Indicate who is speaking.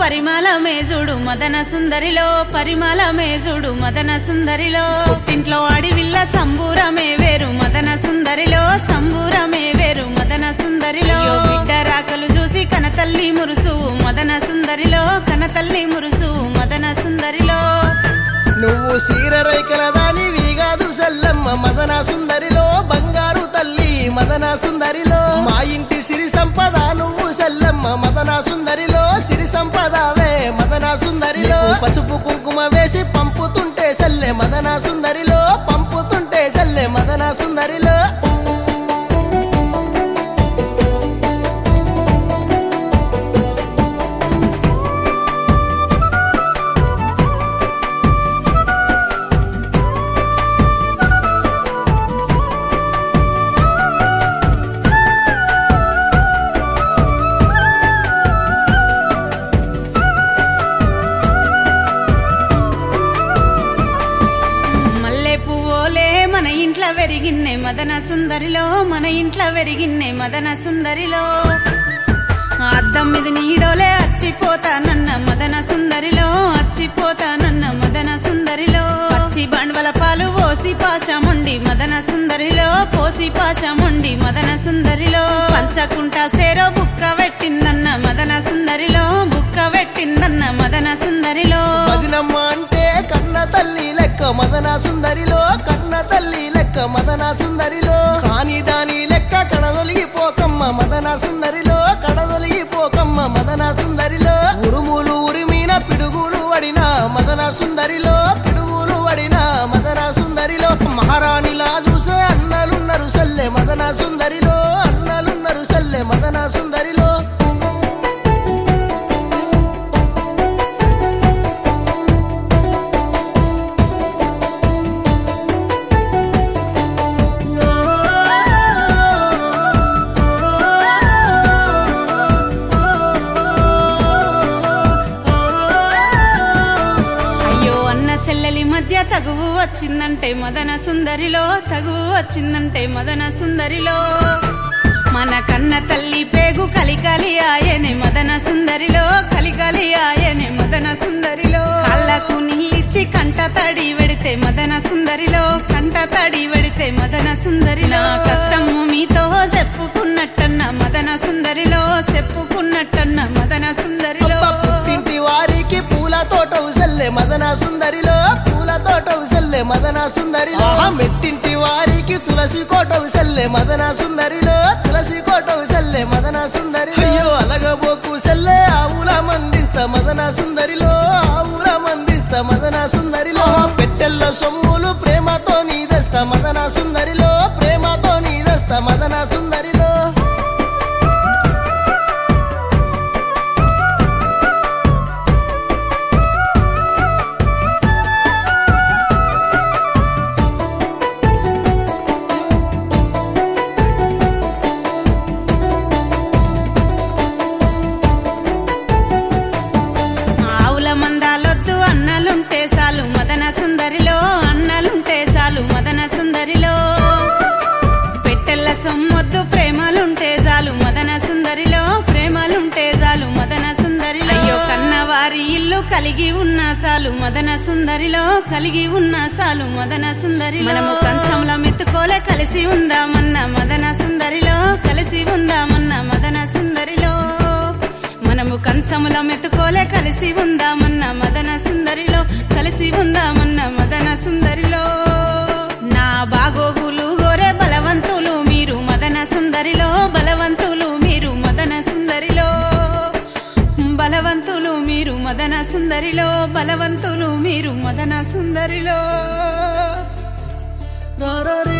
Speaker 1: పరిమళ మేజుడు మదన సుందరిలో పరిమళ మేజుడు మదన సుందరిలో పుట్టింట్లో అడివిల్ల సంబూరమే వేరు మదన సుందరిలో సంబూరమే వేరు మదన సుందరిలో అయ్యో బిడ్డ రాకలు చూసి కనతల్లి మురుసు మదన సుందరిలో కనతల్లి మురుసు మదన సుందరిలో
Speaker 2: నువ్వు సీర రైకల దానివి కాదు సెల్లమ్మ మదన సుందరిలో బంగారు తల్లి మదన సుందరిలో మా ఇంటి సిరి సంపద నువ్వు సెల్లమ్మ మదన సుందరిలో సిరి సంపదవే మదన సుందరిలో పసుపు కుంకుమ వేసి పంపుతుంటే సెల్లె మదన సుందరిలో పంపుతుంటే సెల్లె మదన సుందరిలో
Speaker 1: మల్లె పువ్వులే మన ఇంట్లో వెరిగిన్నే మదన సుందరిలో మన ఇంట్లో వెరిగిన్నే మదన సుందరిలో అద్దం మీద నీడోలే అచ్చిపోతానన్న మదన సుందరిలో అచ్చిపోతానన్న మదన సుందరిలో పచ్చి బండ్వల పాలు పోసి పాశముండి మదన సుందరిలో పోసి పాశముండి మదన సుందరిలో పంచకుంట సేరో బుక్క పెట్టిందన్న మదన సుందరిలో బుక్క పెట్టిందన్న మదన సుందరిలో
Speaker 2: మదినమ్మ అంటే కన్న తల్లి లెక్క మదన సుందరిలో కన్న తల్లి లెక్క మదన సుందరిలో కాని దాని లెక్క కడదొలిగిపోకమ్మ మదన సుందరిలో కడదొలిగిపోకమ్మ మదన సుందరిలో ఉరుములు ఉరిమిన పిడుగులు వడిన మదన సుందరిలో పిడుగులు వడిన మదన సుందరిలో మహారాణిలా చూసే అన్నలున్నారు సల్లె మదన సుందరిలో అన్నలున్నారు సల్లె మదన సుందరిలో
Speaker 1: అయ్యో అన్న సెల్లెలి మధ్య తగువు వచ్చిందంటే మదన సుందరిలో తగువు వచ్చిందంటే మదన సుందరిలో మన కన్న తల్లి పేగు కలికలి ఆయనే మదన సుందరిలో కలికలి ఆయనే మదన సుందరిలో కళ్ళకు నీళ్ళిచ్చి కంట తడి వెడితే మదన సుందరిలో కంట తడి వెడితే మదన సుందరిలో కష్టము మీతో చెప్పుకున్నట్టన్న మదన సుందరిలో చెప్పుకున్నట్టన్న మదన సుందరిలో
Speaker 2: అబ్బా పుట్టింటి వారికి పూల తోట ఉసల్లే మదన సుందరిలో పూల తోట ఉసల్లే మదన సుందరిలో మెట్టింటి వారికి తులసి కోట ఉసల్లే మదన సుందరిలో తులసి కోట ఉసల్లే మదన సుందరి అయ్యో అలగబోకు సెల్లే ఆవుల మందిస్త మదన సుందరిలో ఆవుల మందిస్త మదన సుందరిలో పెట్టెల్ల సొమ్ములు ప్రేమతో నీదస్త మదన సుందరిలో ప్రేమతో నీదస్త మదన సుందరిలో
Speaker 1: ఆవుల మందాలొద్దు అన్నలుంటే చాలు మదన సుందరిలో అన్నలుంటే చాలు మదన సుందరిలో పెట్టెల్ల సొమ్మొద్దు ప్రేమలుంటే చాలు మదన సుందరిలో ప్రేమలుంటే చాలు మదన సుందరిలో అయ్యో కన్నవారి ఇల్లు కలిగి ఉన్న చాలు మదన సుందరిలో కలిగి ఉన్న చాలు మదన సుందరి మనము కంచంలో మెత్తుకోలే కలిసి ఉందామన్న మదన సుందరిలో కలిసి ఉందామన్న మదన సుందరిలో మనము కంచముల మెతుకోలే కలిసి ఉందామన్న మదన సుందరిలో కలిసి ఉందామన్న మదన సుందరిలో నా బాగోగులు గోరే బలవంతులు మీరు మదన సుందరిలో బలవంతులు మీరు మదన సుందరిలో బలవంతులు మీరు మదన సుందరిలో బలవంతులు మీరు మదన సుందరిలో
Speaker 2: రారా